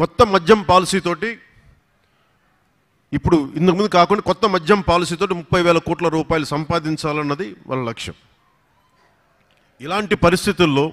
కొత్త మద్యం పాలసీతోటి ఇప్పుడు ఇంతకుముందు కాకుండా కొత్త మద్యం పాలసీతోటి ముప్పై వేల కోట్ల రూపాయలు సంపాదించాలన్నది వాళ్ళ లక్ష్యం ఇలాంటి పరిస్థితుల్లో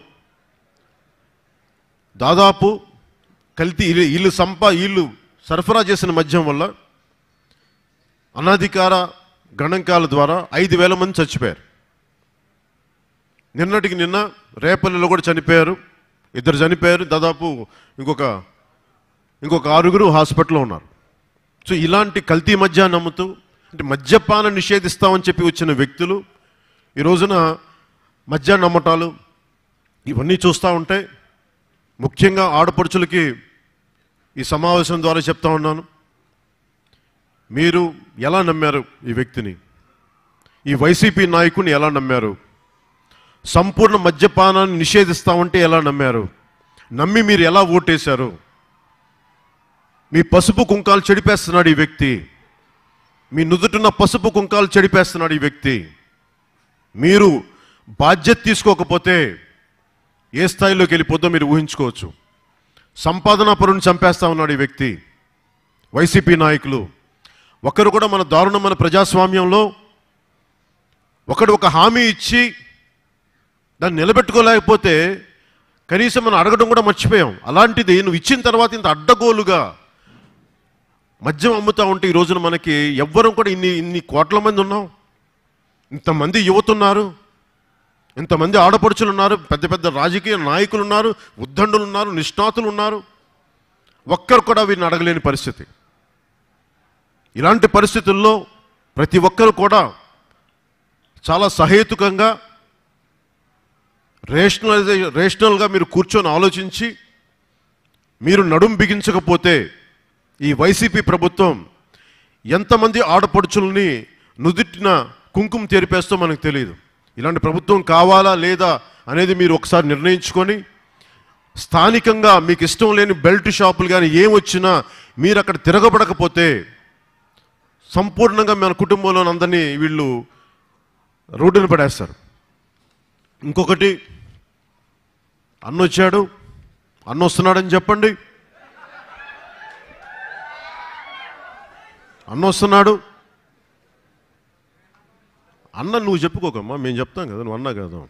దాదాపు కల్తీ వీళ్ళు వీళ్ళు సంపా వీళ్ళు సరఫరా చేసిన మద్యం వల్ల అనధికార గణాంకాల ద్వారా ఐదు వేల మంది చచ్చిపోయారు నిన్నటికి నిన్న రేపల్లిలో కూడా చనిపోయారు ఇద్దరు చనిపోయారు దాదాపు ఇంకొక ఇంకొక ఆరుగురు హాస్పిటల్లో ఉన్నారు సో ఇలాంటి కల్తీ మద్యాన్ని నమ్ముతూ అంటే మద్యపానం నిషేధిస్తామని చెప్పి వచ్చిన వ్యక్తులు ఈ రోజున మద్యాన్ని నమ్మటాలు ఇవన్నీ చూస్తూ ఉంటే ముఖ్యంగా ఆడపడుచులకి ఈ సమావేశం ద్వారా చెప్తా ఉన్నాను మీరు ఎలా నమ్మారు ఈ వ్యక్తిని ఈ వైసీపీ నాయకుడిని ఎలా నమ్మారు సంపూర్ణ మద్యపానాన్ని నిషేధిస్తామంటే ఎలా నమ్మారు నమ్మి మీరు ఎలా ఓటేశారు మీ పసుపు కుంకాలు చెడిపేస్తున్నాడు ఈ వ్యక్తి మీ నుదుటిన పసుపు కుంకాలు చెడిపేస్తున్నాడు ఈ వ్యక్తి మీరు బాధ్యత తీసుకోకపోతే ఏ స్థాయిలోకి వెళ్ళిపోద్దో మీరు ఊహించుకోవచ్చు సంపాదనా పరుని చంపేస్తా ఉన్నాడు ఈ వ్యక్తి వైసీపీ నాయకులు ఒకరు కూడా మన దారుణమైన ప్రజాస్వామ్యంలో ఒకడు ఒక హామీ ఇచ్చి దాన్ని నిలబెట్టుకోలేకపోతే కనీసం మనం అడగడం కూడా మర్చిపోయాం అలాంటిది నువ్వు ఇచ్చిన తర్వాత ఇంత అడ్డగోలుగా మద్యం అమ్ముతా ఉంటే ఈ రోజున మనకి ఎవ్వరం కూడా ఇన్ని ఇన్ని కోట్ల మంది ఉన్నాం ఇంతమంది యువత ఉన్నారు ఇంతమంది ఆడపడుచులు ఉన్నారు పెద్ద పెద్ద రాజకీయ నాయకులు ఉన్నారు ఉద్దండులు ఉన్నారు నిష్ణాతులు ఉన్నారు ఒక్కరు కూడా వీరిని అడగలేని పరిస్థితి ఇలాంటి పరిస్థితుల్లో ప్రతి ఒక్కరు కూడా చాలా సహేతుకంగా రేషనలైజే రేషనల్గా మీరు కూర్చొని ఆలోచించి మీరు నడుం బిగించకపోతే ఈ వైసీపీ ప్రభుత్వం ఎంతమంది ఆడపడుచుల్ని నుదిటిన కుంకుమ తెరిపేస్తో మనకు తెలియదు ఇలాంటి ప్రభుత్వం కావాలా లేదా అనేది మీరు ఒకసారి నిర్ణయించుకొని స్థానికంగా మీకు ఇష్టం లేని బెల్ట్ షాపులు కానీ ఏం వచ్చినా మీరు అక్కడ తిరగబడకపోతే సంపూర్ణంగా మన కుటుంబంలో అందరినీ వీళ్ళు రోడ్డున పడేస్తారు ఇంకొకటి అన్న వచ్చాడు అన్న వస్తున్నాడని చెప్పండి అన్న వస్తున్నాడు అన్న నువ్వు చెప్పుకోకమ్మా మేము చెప్తాం కదా నువ్వు అన్నా కదా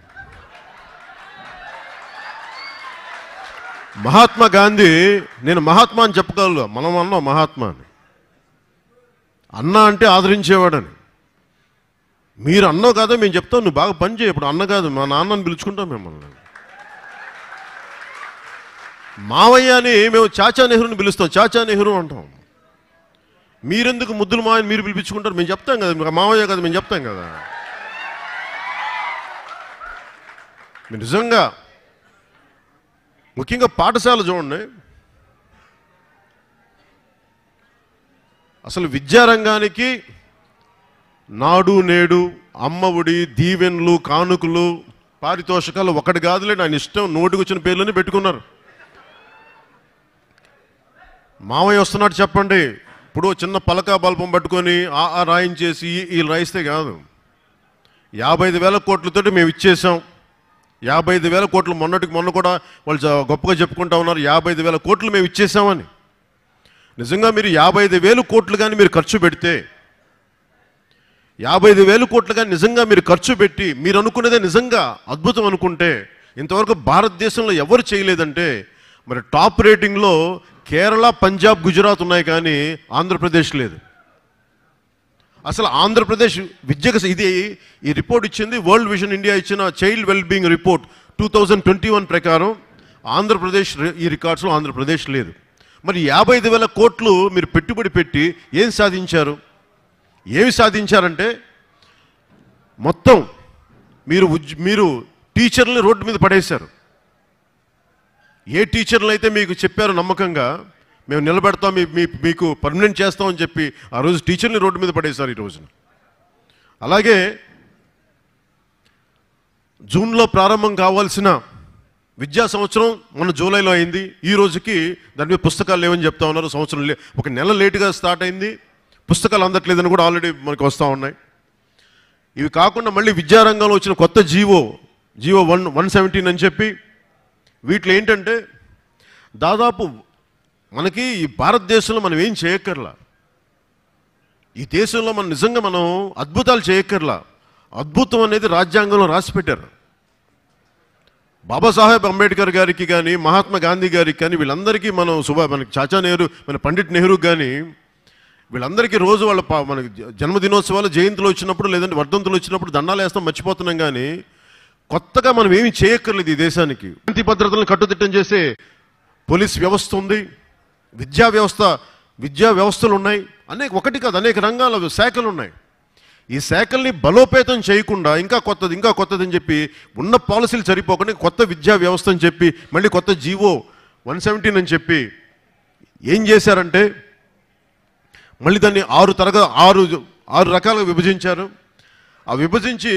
మహాత్మా గాంధీ నేను మహాత్మా అని చెప్పగలను మనం అన్నాం మహాత్మా అని అన్న అంటే ఆదరించేవాడని మీరు అన్నావు కదా మేము చెప్తాం నువ్వు బాగా పని చేయ ఇప్పుడు అన్న కాదు మా నాన్నని పిలుచుకుంటాం మిమ్మల్ని మావయ్య అని మేము చాచా నెహ్రూని పిలుస్తాం చాచా నెహ్రూ అంటాం మీరెందుకు ముద్దులు మావయ్యని మీరు పిలిపించుకుంటారు మేము చెప్తాం కదా మీకు మావయ్య కదా మేము చెప్తాం కదా మీరు నిజంగా ముఖ్యంగా పాఠశాల చూడండి అసలు విద్యారంగానికి నాడు నేడు అమ్మఒడి దీవెన్లు కానుకలు పారితోషకాలు ఒకటి కాదులే ఆయన ఇష్టం నోటికి వచ్చిన పేర్లని పెట్టుకున్నారు మావయ్య వస్తున్నాడు చెప్పండి ఇప్పుడు చిన్న పలక బల్పం పట్టుకొని ఆ ఆ రాయించేసి ఈ- వీళ్ళు రాయిస్తే కాదు యాభై ఐదు వేల కోట్లతోటి మేము ఇచ్చేసాం యాభై ఐదు వేల కోట్లు మొన్నటికి మొన్న కూడా వాళ్ళు చ- గొప్పగా చెప్పుకుంటా ఉన్నారు యాభై ఐదు వేల కోట్లు మేము ఇచ్చేసామని నిజంగా మీరు యాభై ఐదు వేలు కోట్లు కానీ మీరు ఖర్చు పెడితే యాభై ఐదు వేలు కోట్లు కానీ నిజంగా మీరు ఖర్చు పెట్టి మీరు అనుకున్నదే నిజంగా అద్భుతం అనుకుంటే ఇంతవరకు భారతదేశంలో ఎవరు చేయలేదంటే మరి టాప్ రేటింగ్లో కేరళ పంజాబ్ గుజరాత్ ఉన్నాయి కానీ ఆంధ్రప్రదేశ్ లేదు అసలు ఆంధ్రప్రదేశ్ విద్యకు ఇది ఈ రిపోర్ట్ ఇచ్చింది వరల్డ్ విజన్ ఇండియా ఇచ్చిన child wellbeing report two thousand twenty one ప్రకారం ఆంధ్రప్రదేశ్ రి- ఈ రికార్డ్స్లో ఆంధ్రప్రదేశ్ లేదు మరి యాభై ఐదు వేల కోట్లు మీరు పెట్టుబడి పెట్టి ఏం సాధించారు ఏమి సాధించారంటే మొత్తం మీరు ఉజ్ మీరు టీచర్లని రోడ్డు మీద పడేశారు ఏ టీచర్లు అయితే మీకు చెప్పారో నమ్మకంగా మేము నిలబెడతాం మీ మీ- మీకు పర్మనెంట్ చేస్తామని చెప్పి ఆ రోజు టీచర్ని రోడ్డు మీద పడేశారు ఈ రోజున అలాగే జూన్లో ప్రారంభం కావాల్సిన విద్యా సంవత్సరం మన జూలైలో అయింది ఈ రోజుకి దాని మీద పుస్తకాలు లేవని చెప్తా ఉన్నారు సంవత్సరం లే ఒక నెల లేటుగా స్టార్ట్ అయింది పుస్తకాలు అందట్లేదని కూడా ఆల్రెడీ మనకు వస్తూ ఉన్నాయి ఇవి కాకుండా మళ్ళీ విద్యారంగంలో వచ్చిన కొత్త GO GO one one seventeen అని చెప్పి వీటిలో ఏంటంటే దాదాపు మనకి ఈ భారతదేశంలో మనం ఏం చేయక్కర్లా ఈ దేశంలో మనం నిజంగా మనం అద్భుతాలు చేయక్కర్లా అద్భుతం అనేది రాజ్యాంగంలో రాసి పెట్టారు బాబాసాహెబ్ అంబేద్కర్ గారికి కానీ మహాత్మా గాంధీ గారికి కానీ వీళ్ళందరికీ మనం శుభ మనకి చాచా నెహ్రూ మన పండిట్ నెహ్రూ కానీ వీళ్ళందరికీ రోజు వాళ్ళ పా- మనకి జ- జన్మదినోత్సవాలు జయంతులు వచ్చినప్పుడు లేదంటే వర్ధంతులు వచ్చినప్పుడు దండాలు వేస్తాం మర్చిపోతున్నాం కానీ కొత్తగా మనం ఏమి చేయక్కర్లేదు ఈ దేశానికి శాంతి భద్రతలను కట్టుదిట్టం చేసే పోలీస్ వ్యవస్థ ఉంది విద్యా వ్యవస్థ విద్యా వ్యవస్థలు ఉన్నాయి అనేక ఒకటి కాదు అనేక రంగాల శాఖలు ఉన్నాయి ఈ శాఖల్ని బలోపేతం చేయకుండా ఇంకా కొత్తది ఇంకా కొత్తది అని చెప్పి ఉన్న పాలసీలు సరిపోకుండా కొత్త విద్యా వ్యవస్థ అని చెప్పి మళ్ళీ కొత్త జీవో వన్ సెవెంటీన్ అని చెప్పి ఏం చేశారంటే మళ్ళీ దాన్ని ఆరు తరగ ఆరు ఆరు రకాలుగా విభజించారు ఆ విభజించి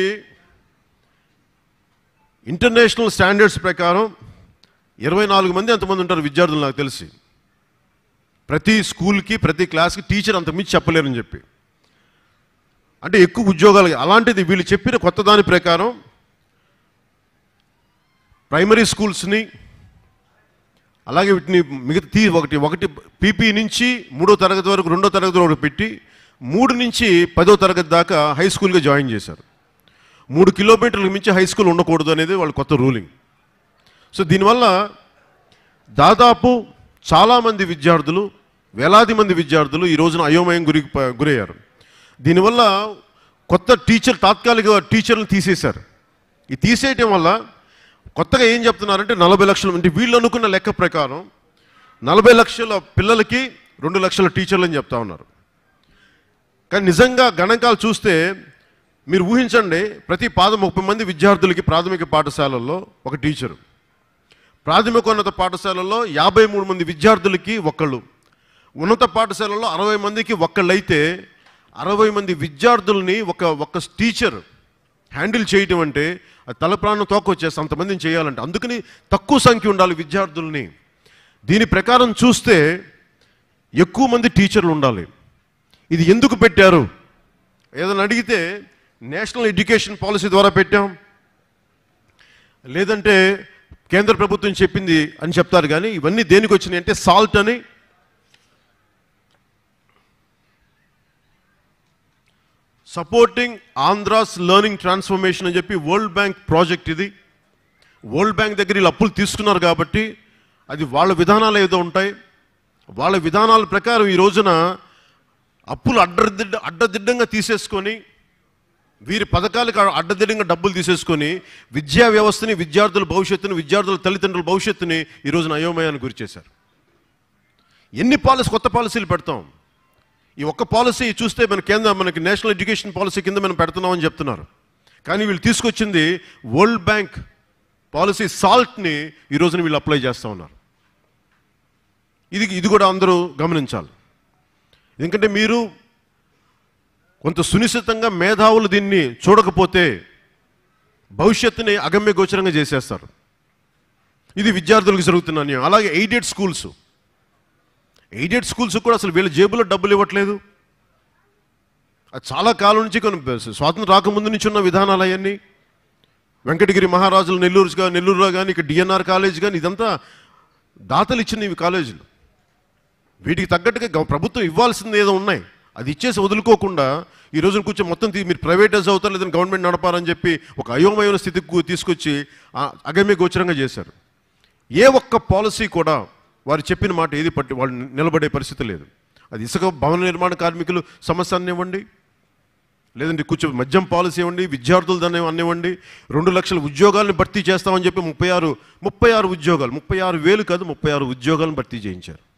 ఇంటర్నేషనల్ స్టాండర్డ్స్ ప్రకారం ఇరవై నాలుగు మంది అంతమంది ఉంటారు విద్యార్థులు నాకు తెలిసి ప్రతి స్కూల్కి ప్రతి క్లాస్కి టీచర్ అంత మించి చెప్పలేరని చెప్పి అంటే ఎక్కువ ఉద్యోగాలు అలాంటిది వీళ్ళు చెప్పిన కొత్త దాని ప్రకారం ప్రైమరీ స్కూల్స్ని అలాగే వీటిని మిగతా తీ ఒకటి ఒకటి పీపీ నుంచి మూడో తరగతి వరకు రెండో తరగతి వరకు పెట్టి మూడు నుంచి పదో తరగతి దాకా హై స్కూల్గా జాయిన్ చేశారు మూడు కిలోమీటర్లకు మించి హై స్కూల్ ఉండకూడదు అనేది వాళ్ళ కొత్త రూలింగ్ సో దీనివల్ల దాదాపు చాలామంది విద్యార్థులు వేలాది మంది విద్యార్థులు ఈ రోజున అయోమయం గురి గురయ్యారు దీనివల్ల కొత్త టీచర్ తాత్కాలిక టీచర్లను తీసేశారు ఈ తీసేయటం వల్ల కొత్తగా ఏం చెప్తున్నారంటే నలభై లక్షలు అంటే వీళ్ళు అనుకున్న లెక్క ప్రకారం నలభై లక్షల పిల్లలకి రెండు లక్షల టీచర్లు అని చెప్తా ఉన్నారు కానీ నిజంగా గణాంకాలు చూస్తే మీరు ఊహించండి ప్రతి పాద ముప్పై మంది విద్యార్థులకి ప్రాథమిక పాఠశాలల్లో ఒక టీచరు ప్రాథమికోన్నత పాఠశాలలో యాభై మూడు మంది విద్యార్థులకి ఒక్కళ్ళు ఉన్నత పాఠశాలలో అరవై మందికి ఒక్కళ్ళైతే అరవై మంది విద్యార్థుల్ని ఒక ఒక టీచర్ హ్యాండిల్ చేయటం అంటే అది తల ప్రాణం తోకొచ్చేస్తే అంతమందిని చేయాలంటే అందుకని తక్కువ సంఖ్య ఉండాలి విద్యార్థుల్ని దీని ప్రకారం చూస్తే ఎక్కువ మంది టీచర్లు ఉండాలి ఇది ఎందుకు పెట్టారు ఏదైనా అడిగితే నేషనల్ ఎడ్యుకేషన్ పాలసీ ద్వారా పెట్టాం లేదంటే కేంద్ర ప్రభుత్వం చెప్పింది అని చెప్తారు కానీ ఇవన్నీ దేనికి వచ్చినాయి అంటే సాల్ట్ అని సపోర్టింగ్ ఆంధ్రాస్ లెర్నింగ్ ట్రాన్స్ఫర్మేషన్ అని చెప్పి వరల్డ్ బ్యాంక్ ప్రాజెక్ట్ ఇది వరల్డ్ బ్యాంక్ దగ్గర వీళ్ళు అప్పులు తీసుకున్నారు కాబట్టి అది వాళ్ళ విధానాలు ఏదో ఉంటాయి వాళ్ళ విధానాల ప్రకారం ఈ రోజున అప్పులు అడ్డదిడ్డ అడ్డదిడ్డంగా తీసేసుకొని వీరి పథకాలకు అడ్డదిడ్డంగా డబ్బులు తీసేసుకొని విద్యా వ్యవస్థని విద్యార్థుల భవిష్యత్తుని విద్యార్థుల తల్లిదండ్రుల భవిష్యత్తుని ఈ రోజున అయోమయానికి గురి చేశారు ఎన్ని పాలసీ కొత్త పాలసీలు పెడతాం ఈ ఒక్క పాలసీ చూస్తే మన కేంద్ర మనకి నేషనల్ ఎడ్యుకేషన్ పాలసీ కింద మనం పెడుతున్నామని చెప్తున్నారు కానీ వీళ్ళు తీసుకొచ్చింది వరల్డ్ బ్యాంక్ పాలసీ సాల్ట్ని ఈ రోజున వీళ్ళు అప్లై చేస్తూ ఉన్నారు ఇది ఇది కూడా అందరూ గమనించాలి ఎందుకంటే మీరు కొంత సునిశ్చితంగా మేధావులు దీన్ని చూడకపోతే భవిష్యత్తుని అగమ్య గోచరంగా చేసేస్తారు ఇది విద్యార్థులకు జరుగుతున్న అన్యాయం అలాగే ఎయిడెడ్ స్కూల్స్ ఎయిడెడ్ స్కూల్స్ కూడా అసలు వీళ్ళ జేబులో డబ్బులు ఇవ్వట్లేదు అది చాలా కాలం నుంచి కొన్ని స్వాతంత్రం రాకముందు నుంచి ఉన్న విధానాలు అవన్నీ వెంకటగిరి మహారాజులు నెల్లూరు నెల్లూరులో కానీ ఇక డిఎన్ఆర్ కాలేజ్ కానీ ఇదంతా దాతలు ఇచ్చిన ఇవి కాలేజీలు వీటికి తగ్గట్టుగా గవ- ప్రభుత్వం ఇవ్వాల్సింది ఏదో ఉన్నాయి అది ఇచ్చేసి వదులుకోకుండా ఈ రోజున కూర్చొని మొత్తం తీ- మీరు ప్రైవేటైజ్ అవుతారు లేదంటే గవర్నమెంట్ నడపారని చెప్పి ఒక అయోమయమైన స్థితికి కు- తీసుకొచ్చి ఆ అగమ్య గోచరంగా చేశారు ఏ ఒక్క పాలసీ కూడా వారు చెప్పిన మాట ఏది పట్టి వాళ్ళు నిలబడే పరిస్థితి లేదు అది ఇసుక భవన నిర్మాణ కార్మికులు సమస్య అనివ్వండి లేదంటే కూర్చో మద్యం పాలసీ ఇవ్వండి విద్యార్థులు దాన్ని అనివ్వండి రెండు లక్షల ఉద్యోగాలను భర్తీ చేస్తామని చెప్పి ముప్పై ఆరు ముప్పై ఆరు ఉద్యోగాలు ముప్పై ఆరు వేలు కాదు ముప్పై ఆరు ఉద్యోగాలను భర్తీ చేయించారు